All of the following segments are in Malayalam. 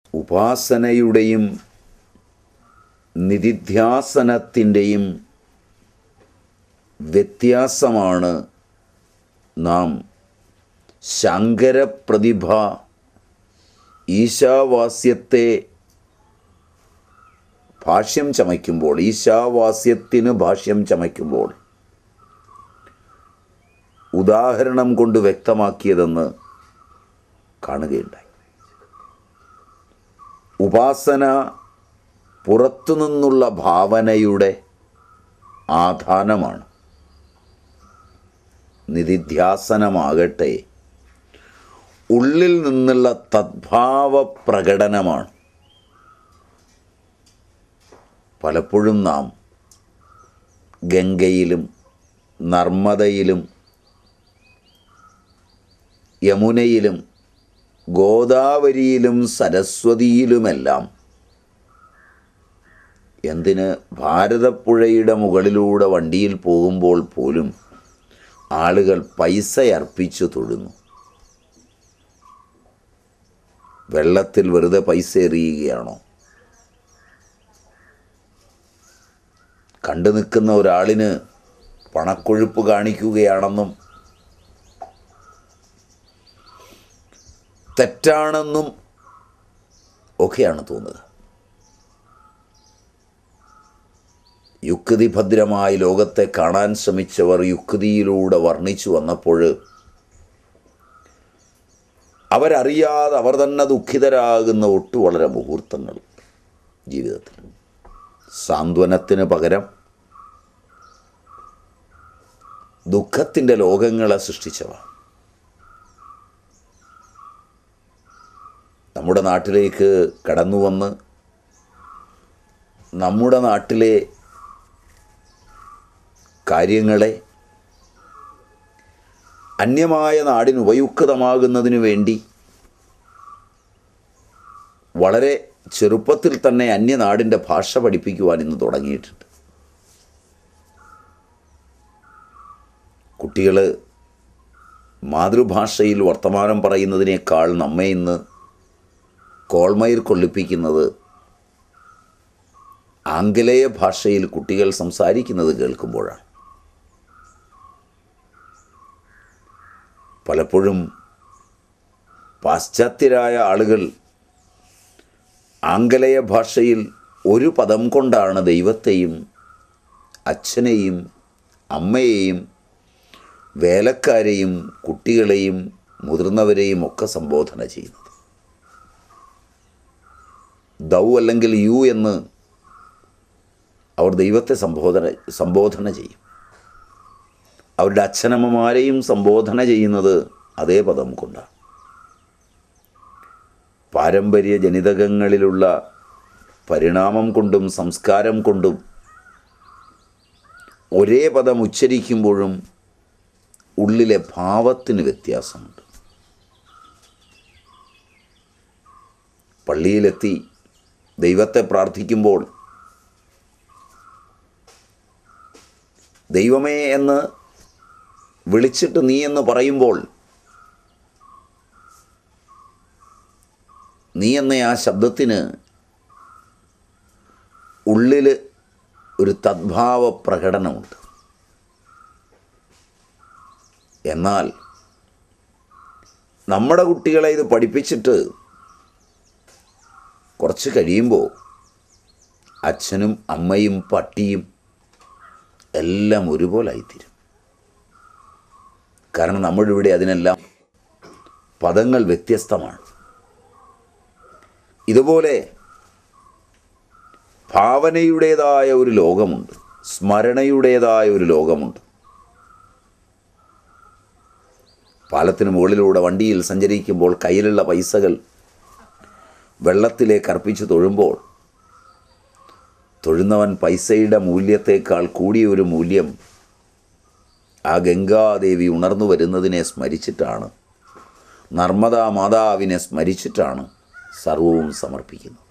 ഉപാസനയുടെയും നിധിധ്യാസനത്തിൻ്റെയും വ്യത്യാസമാണ് നാം ശങ്കരപ്രതിഭ ഈശാവാസ്യത്തെ ഭാഷ്യം ചമയ്ക്കുമ്പോൾ ഈശാവാസ്യത്തിന് ഭാഷ്യം ചമയ്ക്കുമ്പോൾ ഉദാഹരണം കൊണ്ട് വ്യക്തമാക്കിയതെന്ന് കാണുകയുണ്ടായി ഉപാസന പുറത്തുനിന്നുള്ള ഭാവനയുടെ ആധാനമാണ് നിധിധ്യാസനമാകട്ടെ ഉള്ളിൽ നിന്നുള്ള തദ്ഭാവ പ്രകടനമാണ് പലപ്പോഴും നാം ഗംഗയിലും നർമ്മദയിലും യമുനയിലും ഗോദാവരിയിലും സരസ്വതിയിലുമെല്ലാം എന്തിന് ഭാരതപ്പുഴയുടെ മുകളിലൂടെ വണ്ടിയിൽ പോകുമ്പോൾ പോലും ആളുകൾ പൈസ അർപ്പിച്ചു തൊഴുന്നു വെള്ളത്തിൽ വെറുതെ പൈസ എറിയുകയാണോ കണ്ടു നിൽക്കുന്ന ഒരാളിന് പണക്കൊഴുപ്പ് കാണിക്കുകയാണെന്നും തെറ്റാണെന്നും ഒക്കെയാണ് തോന്നുക യുക്തി ഭദ്രമായി ലോകത്തെ കാണാൻ ശ്രമിച്ചവർ യുക്തിയിലൂടെ വർണ്ണിച്ചു വന്നപ്പോൾ അവരറിയാതെ അവർ തന്നെ ദുഃഖിതരാകുന്ന ഒട്ടു വളരെ മുഹൂർത്തങ്ങൾ ജീവിതത്തിൽ സാന്ത്വനത്തിന് പകരം ദുഃഖത്തിൻ്റെ ലോകങ്ങളെ സൃഷ്ടിച്ചവ നമ്മുടെ നാട്ടിലേക്ക് കടന്നു വന്ന് നമ്മുടെ നാട്ടിലെ കാര്യങ്ങളെ അന്യമായ നാടിന് ഉപയുക്തമാകുന്നതിന് വേണ്ടി വളരെ ചെറുപ്പത്തിൽ തന്നെ അന്യനാടിൻ്റെ ഭാഷ പഠിപ്പിക്കുവാൻ ഇന്ന് തുടങ്ങിയിട്ടുണ്ട് കുട്ടികൾ മാതൃഭാഷയിൽ വർത്തമാനം പറയുന്നതിനേക്കാൾ നമ്മെ ഇന്ന് കോൾമയിൽ കൊള്ളിപ്പിക്കുന്നത് ആംഗലേയ ഭാഷയിൽ കുട്ടികൾ സംസാരിക്കുന്നത് കേൾക്കുമ്പോഴാണ് പലപ്പോഴും പാശ്ചാത്യരായ ആളുകൾ ആംഗലേയ ഭാഷയിൽ ഒരു പദം കൊണ്ടാണ് ദൈവത്തെയും അച്ഛനെയും അമ്മയെയും വേലക്കാരെയും കുട്ടികളെയും മുതിർന്നവരെയും ഒക്കെ സംബോധന ചെയ്യുന്നത് ദൗ അല്ലെങ്കിൽ യു എന്ന് അവർ ദൈവത്തെ സംബോധന സംബോധന ചെയ്യും അവരുടെ അച്ഛനമ്മമാരെയും സംബോധന ചെയ്യുന്നത് അതേ പദം കൊണ്ടാണ് പാരമ്പര്യ ജനിതകങ്ങളിലുള്ള പരിണാമം കൊണ്ടും സംസ്കാരം കൊണ്ടും ഒരേ പദം ഉച്ചരിക്കുമ്പോഴും ഉള്ളിലെ ഭാവത്തിന് വ്യത്യാസമുണ്ട് പള്ളിയിലെത്തി ദൈവത്തെ പ്രാർത്ഥിക്കുമ്പോൾ ദൈവമേ എന്ന് വിളിച്ചിട്ട് നീ എന്ന് പറയുമ്പോൾ നീ എന്ന ആ ശബ്ദത്തിന് ഉള്ളിൽ ഒരു തദ്ഭാവ പ്രകടനമുണ്ട് എന്നാൽ നമ്മുടെ കുട്ടികളെ ഇത് പഠിപ്പിച്ചിട്ട് കുറച്ച് കഴിയുമ്പോൾ അച്ഛനും അമ്മയും പട്ടിയും എല്ലാം ഒരുപോലായിത്തീരും കാരണം നമ്മളിവിടെ അതിനെല്ലാം പദങ്ങൾ വ്യത്യസ്തമാണ് ഇതുപോലെ ഭാവനയുടേതായ ഒരു ലോകമുണ്ട് സ്മരണയുടേതായ ഒരു ലോകമുണ്ട് പാലത്തിന് മുകളിലൂടെ വണ്ടിയിൽ സഞ്ചരിക്കുമ്പോൾ കയ്യിലുള്ള പൈസകൾ വെള്ളത്തിലേക്ക് അർപ്പിച്ച് തൊഴുമ്പോൾ തൊഴുന്നവൻ പൈസയുടെ മൂല്യത്തേക്കാൾ കൂടിയ ഒരു മൂല്യം ആ ഗംഗാദേവി ഉണർന്നു വരുന്നതിനെ സ്മരിച്ചിട്ടാണ് നർമ്മദാ മാതാവിനെ സ്മരിച്ചിട്ടാണ് സർവവും സമർപ്പിക്കുന്നത്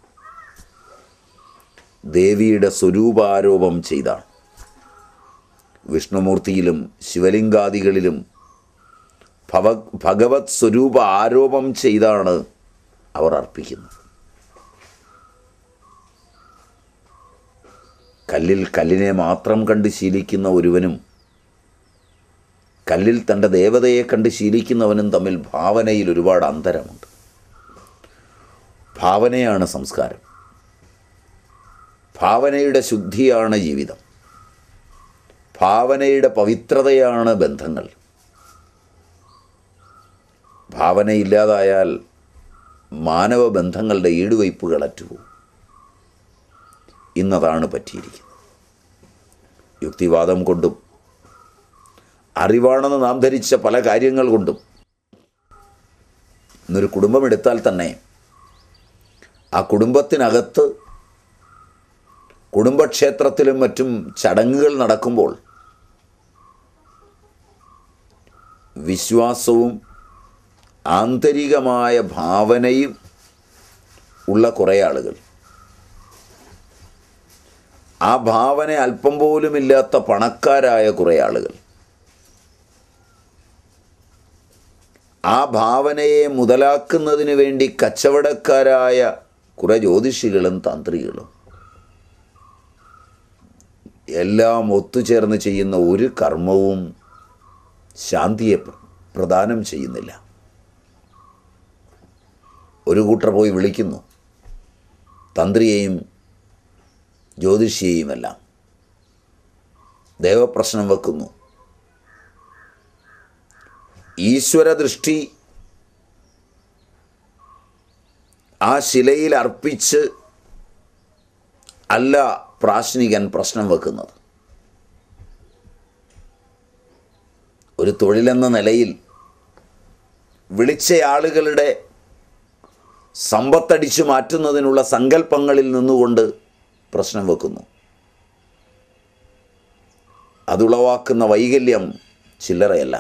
ദേവിയുടെ സ്വരൂപാരോപം ചെയ്താണ് വിഷ്ണുമൂർത്തിയിലും ശിവലിംഗാദികളിലും ഭവ ഭഗവത് സ്വരൂപ ആരോപം ചെയ്താണ് അവർ അർപ്പിക്കുന്നത് കല്ലിൽ കല്ലിനെ മാത്രം കണ്ട് ശീലിക്കുന്ന ഒരുവനും കല്ലിൽ തൻ്റെ ദേവതയെ കണ്ട് ശീലിക്കുന്നവനും തമ്മിൽ ഭാവനയിൽ ഒരുപാട് അന്തരമുണ്ട് ഭാവനയാണ് സംസ്കാരം ഭാവനയുടെ ശുദ്ധിയാണ് ജീവിതം ഭാവനയുടെ പവിത്രതയാണ് ബന്ധങ്ങൾ ഭാവനയില്ലാതായാൽ മാനവ ബന്ധങ്ങളുടെ ഈടുവയ്പ്പുകൾ അറ്റുപോകും ഇന്നതാണ് പറ്റിയിരിക്കുന്നത് യുക്തിവാദം കൊണ്ടും അറിവാണെന്ന് നാം ധരിച്ച പല കാര്യങ്ങൾ കൊണ്ടും ഇന്നൊരു കുടുംബം എടുത്താൽ തന്നെ ആ കുടുംബത്തിനകത്ത് കുടുംബക്ഷേത്രത്തിലും മറ്റും ചടങ്ങുകൾ നടക്കുമ്പോൾ വിശ്വാസവും ആന്തരികമായ ഭാവനയും ഉള്ള കുറേ ആളുകൾ ആ ഭാവന അല്പം പോലുമില്ലാത്ത പണക്കാരായ കുറേ ആളുകൾ ആ ഭാവനയെ മുതലാക്കുന്നതിന് വേണ്ടി കച്ചവടക്കാരായ കുറേ ജ്യോതിഷികളും തന്ത്രികളും എല്ലാം ഒത്തുചേർന്ന് ചെയ്യുന്ന ഒരു കർമ്മവും ശാന്തിയെ പ്ര- പ്രദാനം ചെയ്യുന്നില്ല ഒരു കൂട്ടർ പോയി വിളിക്കുന്നു തന്ത്രിയെയും ജ്യോതിഷിയെയുമെല്ലാം ദേവപ്രശ്നം വെക്കുന്നു ഈശ്വര ദൃഷ്ടി ആ ശിലയിൽ അർപ്പിച്ച് അല്ല പ്രാശ്നികൻ പ്രശ്നം വെക്കുന്നത് ഒരു തൊഴിലെന്ന നിലയിൽ വിളിച്ച ആളുകളുടെ സമ്പത്തടിച്ചു മാറ്റുന്നതിനുള്ള സങ്കല്പങ്ങളിൽ നിന്നുകൊണ്ട് പ്രശ്നം വെക്കുന്നു അതുളവാക്കുന്ന വൈകല്യം ചില്ലറയല്ല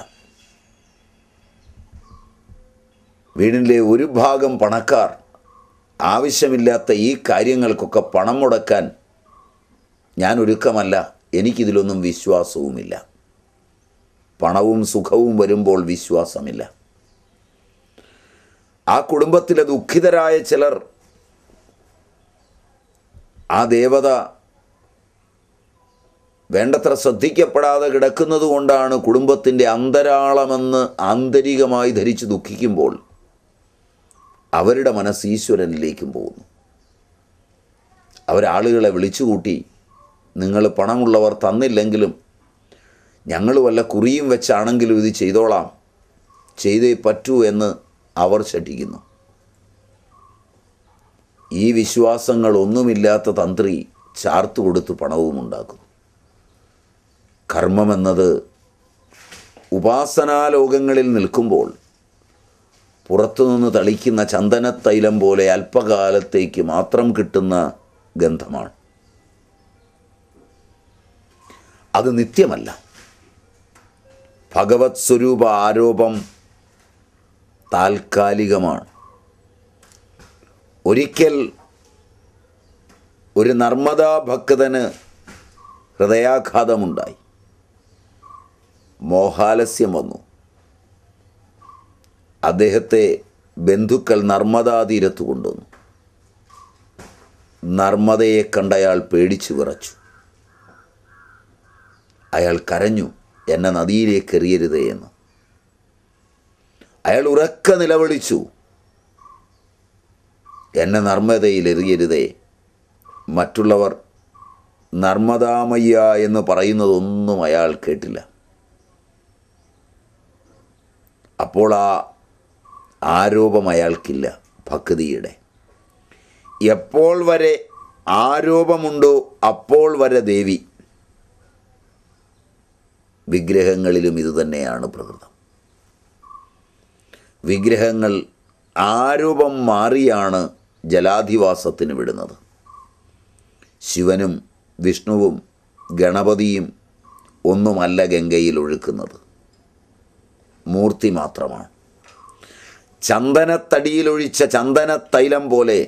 വീടിൻ്റെ ഒരു ഭാഗം പണക്കാർ ആവശ്യമില്ലാത്ത ഈ കാര്യങ്ങൾക്കൊക്കെ പണം മുടക്കാൻ ഞാൻ ഒരുക്കമല്ല എനിക്കിതിലൊന്നും വിശ്വാസവുമില്ല പണവും സുഖവും വരുമ്പോൾ വിശ്വാസമില്ല ആ കുടുംബത്തിലെ ദുഃഖിതരായ ചിലർ ആ ദേവത വേണ്ടത്ര ശ്രദ്ധിക്കപ്പെടാതെ കിടക്കുന്നത് കൊണ്ടാണ് കുടുംബത്തിൻ്റെ അന്തരാളമെന്ന് ആന്തരികമായി ധരിച്ച് ദുഃഖിക്കുമ്പോൾ അവരുടെ മനസ്സ് ഈശ്വരനിലേക്കും പോകുന്നു അവരാളുകളെ വിളിച്ചുകൂട്ടി നിങ്ങൾ പണമുള്ളവർ തന്നില്ലെങ്കിലും ഞങ്ങൾ വല്ല കുറിയും വെച്ചാണെങ്കിലും ഇത് ചെയ്തോളാം ചെയ്തേ പറ്റൂ എന്ന് അവർ ശഠിക്കുന്നു ഈ വിശ്വാസങ്ങളൊന്നുമില്ലാത്ത തന്ത്രി ചാർത്തു കൊടുത്ത് പണവും ഉണ്ടാക്കുന്നു കർമ്മമെന്നത് ഉപാസനാലോകങ്ങളിൽ നിൽക്കുമ്പോൾ പുറത്തുനിന്ന് തളിക്കുന്ന ചന്ദനത്തൈലം പോലെ അല്പകാലത്തേക്ക് മാത്രം കിട്ടുന്ന ഗന്ധമാണ് അത് നിത്യമല്ല ഭഗവത് സ്വരൂപ ആരോപം താൽക്കാലികമാണ് ഒരിക്കൽ ഒരു നർമ്മദാ ഭക്തന് ഹൃദയാഘാതമുണ്ടായി മോഹാലസ്യം വന്നു അദ്ദേഹത്തെ ബന്ധുക്കൾ നർമ്മദാ തീരത്ത് കൊണ്ടുവന്നു നർമ്മദയെ കണ്ടയാൾ പേടിച്ചു വിറച്ചു അയാൾ കരഞ്ഞു എന്നെ നദിയിലേക്ക് എറിയരുതേ എന്ന് അയാൾ ഉറക്ക നിലവിളിച്ചു എന്നെ നർമ്മദയിൽ എറിയരുതേ മറ്റുള്ളവർ നർമ്മദാമയ്യ എന്ന് പറയുന്നതൊന്നും അയാൾ കേട്ടില്ല അപ്പോൾ ആ ആരോപം അയാൾക്കില്ല ഭക്തിയുടെ എപ്പോൾ വരെ ആരോപമുണ്ടോ അപ്പോൾ വരെ ദേവി വിഗ്രഹങ്ങളിലും ഇതുതന്നെയാണ് പ്രകൃതം വിഗ്രഹങ്ങൾ ആരൂപം മാറിയാണ് ജലാധിവാസത്തിന് വിടുന്നത് ശിവനും വിഷ്ണുവും ഗണപതിയും ഒന്നുമല്ല ഗംഗയിൽ ഒഴുക്കുന്നത് മൂർത്തി മാത്രമാണ് ചന്ദനത്തടിയിലൊഴിച്ച ചന്ദനത്തൈലം പോലെ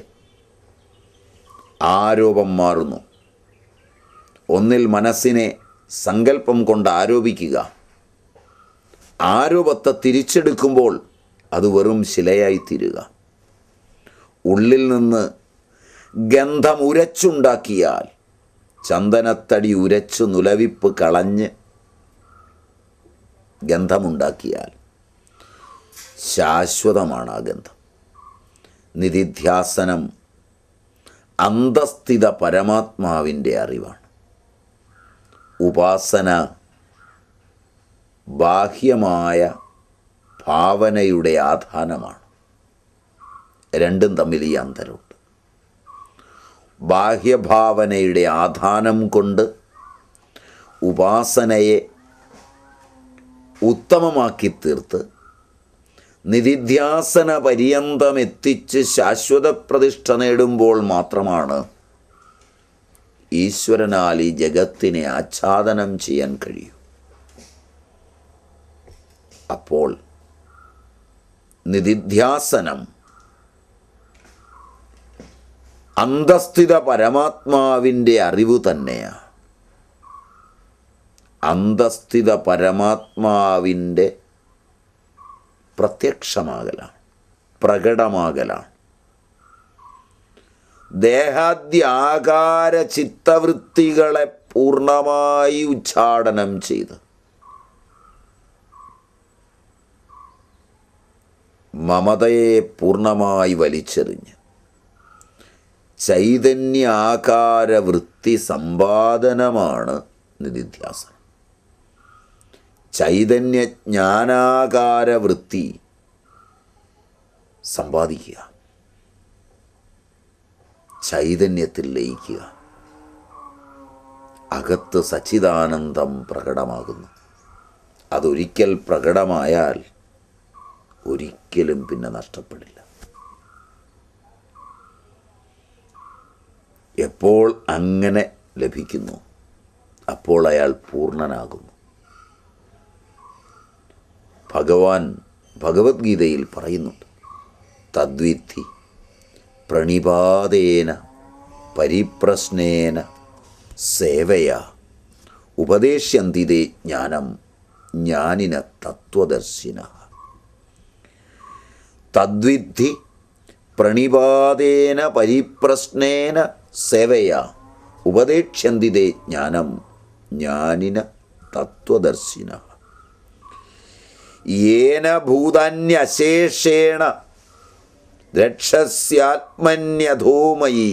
ആരോപം മാറുന്നു ഒന്നിൽ മനസ്സിനെ സങ്കല്പം കൊണ്ട് ആരോപിക്കുക ആരോപത്തെ തിരിച്ചെടുക്കുമ്പോൾ അത് വെറും ശിലയായി തീരുക ഉള്ളിൽ നിന്ന് ഗന്ധം ഉരച്ചുണ്ടാക്കിയാൽ ചന്ദനത്തടി ഉരച്ചു നുലവിപ്പ് കളഞ്ഞ് ഗന്ധമുണ്ടാക്കിയാൽ ശാശ്വതമാണ് ആ ഗന്ധം നിധിധ്യാസനം അന്തസ്ഥിത പരമാത്മാവിൻ്റെ അറിവാണ് ഉപാസന ബാഹ്യമായ ഭാവനയുടെ ആധാനമാണ് രണ്ടും തമ്മിൽ ഈ അന്തരമുണ്ട് ബാഹ്യഭാവനയുടെ ആധാനം കൊണ്ട് ഉപാസനയെ ഉത്തമമാക്കി തീർത്ത് നിധിധ്യാസന പര്യന്തം എത്തിച്ച് ശാശ്വത പ്രതിഷ്ഠ നേടുമ്പോൾ മാത്രമാണ് ഈശ്വരനാൽ ഈ ജഗത്തിനെ ആച്ഛാദനം ചെയ്യാൻ കഴിയൂ അപ്പോൾ നിധിധ്യാസനം അന്തസ്ഥിത പരമാത്മാവിൻ്റെ അറിവ് തന്നെയാണ് അന്തസ്ഥിത പരമാത്മാവിൻ്റെ പ്രത്യക്ഷമാകലാണ് പ്രകടമാകലാണ് ദേഹാദ്യാകാര ചിത്തവൃത്തികളെ പൂർണ്ണമായി ഉച്ചാടനം ചെയ്ത് മമതയെ പൂർണ്ണമായി വലിച്ചെറിഞ്ഞ് ചൈതന്യാകാര വൃത്തി സമ്പാദനമാണ് നിധിധ്യാസനം ചൈതന്യ ജ്ഞാനാകാര വൃത്തി സമ്പാദിക്കുക ചൈതന്യത്തിൽ ലയിക്കുക അകത്ത് സച്ചിദാനന്ദം പ്രകടമാകുന്നു അതൊരിക്കൽ പ്രകടമായാൽ ഒരിക്കലും പിന്നെ നഷ്ടപ്പെടില്ല എപ്പോൾ അങ്ങനെ ലഭിക്കുന്നു അപ്പോൾ അയാൾ പൂർണ്ണനാകുന്നു ഭഗവാൻ ഭഗവത്ഗീതയിൽ പറയുന്നുണ്ട് തദ്വിദ്ധി പ്രണിപാതേന പരിപ്രശ്നേന സേവയ ഉപദേശ്യന്തിതേ ജ്ഞാനം ജ്ഞാനിന തത്വദർശിന തദ്വിദ്ധി പ്രണിപാതേന പരിപ്രശ്നേന സേവയ ഉപദേക്ഷ്യന്തിതേ ജ്ഞാനം ജ്ഞാനിന തത്വദർശിന യേന ഭൂതാന്യശേഷേണ രക്ഷസ്യാത്മന്യധൂമയി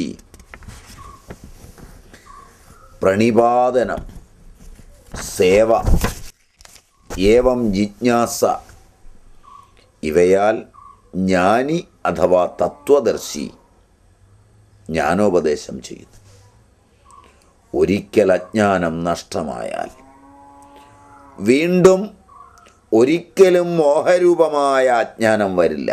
പ്രണിപാതനം സേവ ഏവം ജിജ്ഞാസ ഇവയാൽ ജ്ഞാനി അഥവാ തത്വദർശി ജ്ഞാനോപദേശം ചെയ്യുന്നു ഒരിക്കൽ അജ്ഞാനം നഷ്ടമായാൽ വീണ്ടും ഒരിക്കലും മോഹരൂപമായ അജ്ഞാനം വരില്ല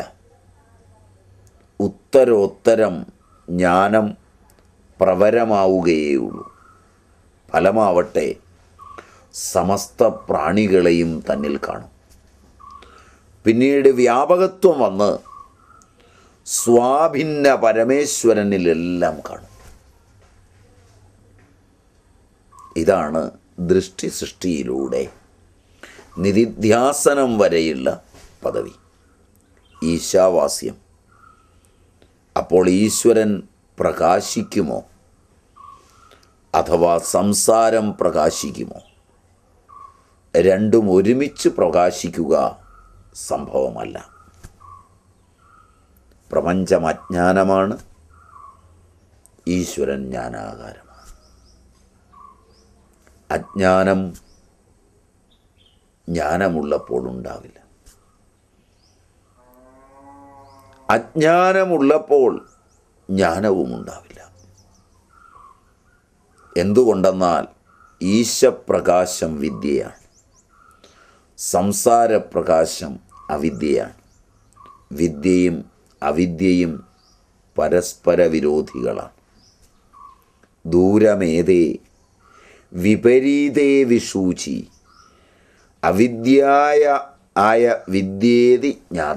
ഉത്തരോത്തരം ജ്ഞാനം പ്രവരമാവുകയുള്ളൂ ഫലമാവട്ടെ സമസ്ത പ്രാണികളെയും തന്നിൽ കാണും പിന്നീട് വ്യാപകത്വം വന്ന് സ്വാഭിന്ന പരമേശ്വരനിലെല്ലാം കാണും ഇതാണ് ദൃഷ്ടി സൃഷ്ടിയിലൂടെ നിധിധ്യാസനം വരെയുള്ള പദവി ഈശാവാസ്യം അപ്പോൾ ഈശ്വരൻ പ്രകാശിക്കുമോ അഥവാ സംസാരം പ്രകാശിക്കുമോ രണ്ടും ഒരുമിച്ച് പ്രകാശിക്കുക സംഭവമല്ല പ്രപഞ്ചം അജ്ഞാനമാണ് ഈശ്വരൻ ജ്ഞാനാകാരമാണ് അജ്ഞാനം ജ്ഞാനമുള്ളപ്പോൾ ഉണ്ടാവില്ല അജ്ഞാനമുള്ളപ്പോൾ ജ്ഞാനവും ഉണ്ടാവില്ല എന്തുകൊണ്ടെന്നാൽ ഈശപ്രകാശം വിദ്യയാണ് സംസാരപ്രകാശം അവിദ്യയാണ് വിദ്യയും അവിദ്യയും പരസ്പര വിരോധികളാണ് ദൂരമേതേ വിപരീതേ വിഷൂചി അവിദ്യായ ആയ വിദ്യേതി ജ്ഞാത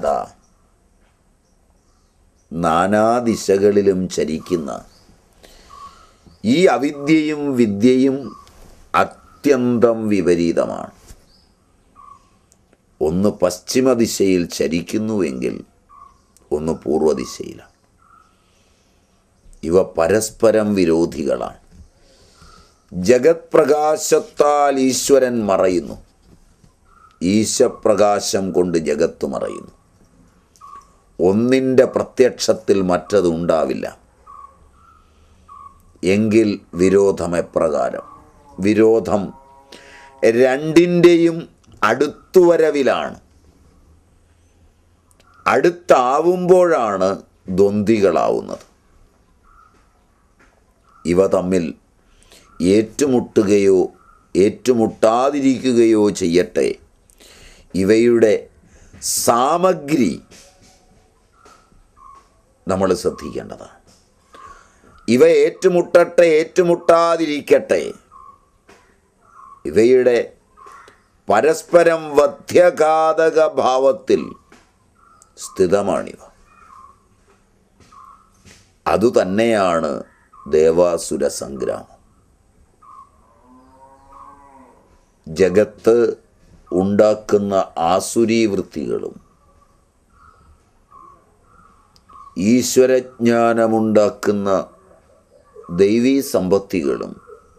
നാനാദിശകളിലും ചരിക്കുന്ന ഈ അവിദ്യയും വിദ്യയും അത്യന്തം വിപരീതമാണ് ഒന്ന് പശ്ചിമ ദിശയിൽ ചരിക്കുന്നുവെങ്കിൽ ഒന്ന് പൂർവ്വദിശയിലാണ് ഇവ പരസ്പരം വിരോധികളാണ് ജഗത് പ്രകാശത്താൽ ഈശ്വരൻ മറയുന്നു ഈശപ്രകാശം കൊണ്ട് ജഗത്ത് മറയുന്നു ഒന്നിൻ്റെ പ്രത്യക്ഷത്തിൽ മറ്റത് ഉണ്ടാവില്ല എങ്കിൽ വിരോധം എപ്രകാരം വിരോധം രണ്ടിൻ്റെയും അടുത്തുവരവിലാണ് അടുത്താവുമ്പോഴാണ് ദ്വന്ദ്വികളാവുന്നത് ഇവ തമ്മിൽ ഏറ്റുമുട്ടുകയോ ഏറ്റുമുട്ടാതിരിക്കുകയോ ചെയ്യട്ടെ ഇവയുടെ സാമഗ്രി നമ്മൾ ശ്രദ്ധിക്കേണ്ടതാണ് ഇവ ഏറ്റുമുട്ടട്ടെ ഏറ്റുമുട്ടാതിരിക്കട്ടെ ഇവയുടെ പരസ്പരം വധ്യഘാതക ഭാവത്തിൽ സ്ഥിതമാണിവ അതുതന്നെയാണ് ദേവാസുര സംഗ്രാമം ജഗത്ത് ഉണ്ടാക്കുന്ന ആസുരീ വൃത്തികളും ഈശ്വരജ്ഞാനമുണ്ടാക്കുന്ന ദൈവീ സമ്പത്തികളും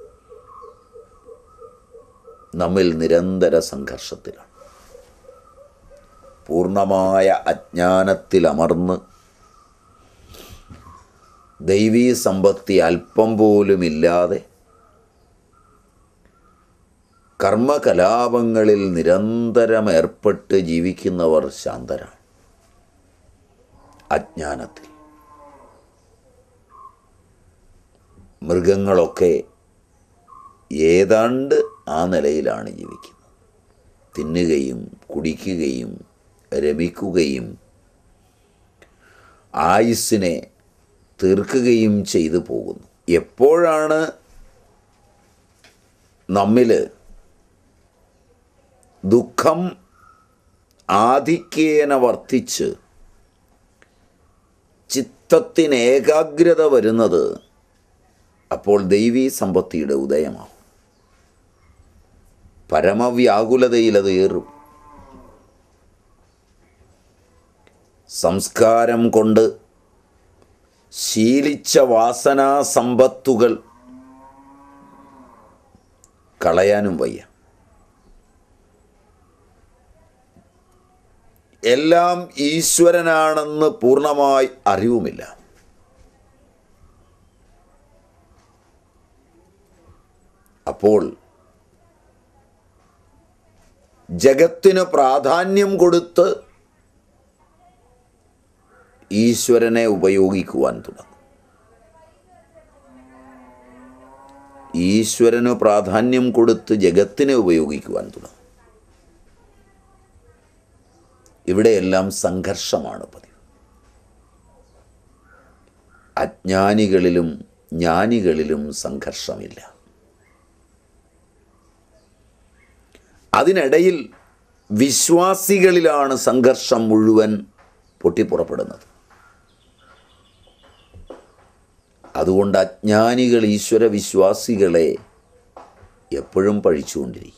നമ്മിൽ നിരന്തര സംഘർഷത്തിലാണ് പൂർണ്ണമായ അജ്ഞാനത്തിൽ അമർന്ന് ദൈവീ സമ്പത്തി അല്പം പോലുമില്ലാതെ കർമ്മകലാപങ്ങളിൽ നിരന്തരം ഏർപ്പെട്ട് ജീവിക്കുന്നവർ ശാന്തരാണ് അജ്ഞാനത്തിൽ മൃഗങ്ങളൊക്കെ ഏതാണ്ട് ആ നിലയിലാണ് ജീവിക്കുന്നത് തിന്നുകയും കുടിക്കുകയും രമിക്കുകയും ആയുസ്സിനെ തീർക്കുകയും ചെയ്തു പോകുന്നു എപ്പോഴാണ് നമ്മിൽ ദുഃഖം ആധിക്യേന വർദ്ധിച്ച് ചിത്തത്തിന് ഏകാഗ്രത വരുന്നത് അപ്പോൾ ദൈവീ സമ്പത്തിയുടെ ഉദയമാവും പരമവ്യാകുലതയിൽ അത് ഏറും സംസ്കാരം കൊണ്ട് ശീലിച്ച വാസനാ സമ്പത്തുകൾ കളയാനും വയ്യ എല്ലാം ഈശ്വരനാണെന്ന് പൂർണ്ണമായി അറിവുമില്ല അപ്പോൾ ജഗത്തിന് പ്രാധാന്യം കൊടുത്ത് ഈശ്വരനെ ഉപയോഗിക്കുവാൻ തുടങ്ങും ഈശ്വരന് പ്രാധാന്യം കൊടുത്ത് ജഗത്തിനെ ഉപയോഗിക്കുവാൻ തുടങ്ങും ഇവിടെയെല്ലാം സംഘർഷമാണ് പതിവ് അജ്ഞാനികളിലും ജ്ഞാനികളിലും സംഘർഷമില്ല അതിനിടയിൽ വിശ്വാസികളിലാണ് സംഘർഷം മുഴുവൻ പൊട്ടിപ്പുറപ്പെടുന്നത് അതുകൊണ്ട് അജ്ഞാനികൾ ഈശ്വര വിശ്വാസികളെ എപ്പോഴും പഴിച്ചുകൊണ്ടിരിക്കും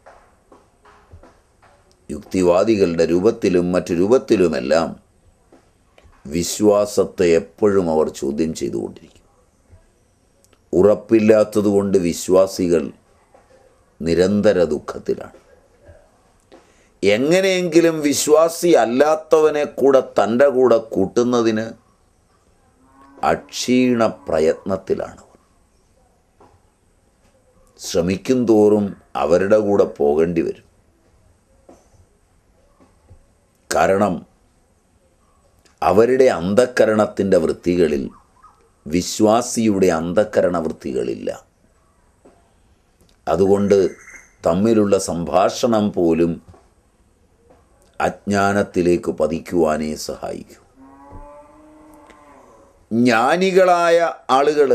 യുക്തിവാദികളുടെ രൂപത്തിലും മറ്റു രൂപത്തിലുമെല്ലാം വിശ്വാസത്തെ എപ്പോഴും അവർ ചോദ്യം ചെയ്തുകൊണ്ടിരിക്കും ഉറപ്പില്ലാത്തതുകൊണ്ട് വിശ്വാസികൾ നിരന്തര ദുഃഖത്തിലാണ് എങ്ങനെയെങ്കിലും വിശ്വാസി അല്ലാത്തവനെ കൂടെ തൻ്റെ കൂടെ കൂട്ടുന്നതിന് അക്ഷീണ പ്രയത്നത്തിലാണ് അവർ ശ്രമിക്കും തോറും അവരുടെ കൂടെ പോകേണ്ടി വരും കാരണം അവരുടെ അന്ധക്കരണത്തിൻ്റെ വൃത്തികളിൽ വിശ്വാസിയുടെ അന്ധക്കരണ വൃത്തികളില്ല അതുകൊണ്ട് തമ്മിലുള്ള സംഭാഷണം പോലും അജ്ഞാനത്തിലേക്ക് പതിക്കുവാനേ സഹായിക്കൂ ജ്ഞാനികളായ ആളുകൾ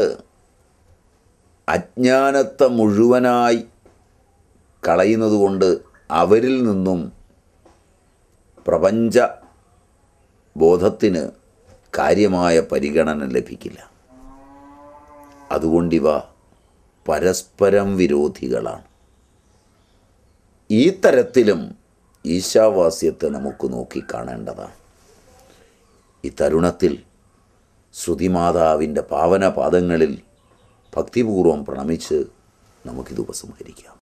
അജ്ഞാനത്തെ മുഴുവനായി കളയുന്നതുകൊണ്ട് അവരിൽ നിന്നും പ്രപഞ്ച ബോധത്തിന് കാര്യമായ പരിഗണന ലഭിക്കില്ല അതുകൊണ്ടിവ പരസ്പരം വിരോധികളാണ് ഈ തരത്തിലും ഈശാവാസ്യത്തെ നമുക്ക് നോക്കിക്കാണേണ്ടതാണ് ഈ തരുണത്തിൽ ശ്രുതിമാതാവിൻ്റെ പാവന പാദങ്ങളിൽ ഭക്തിപൂർവം പ്രണമിച്ച് നമുക്കിത് ഉപസംഹരിക്കാം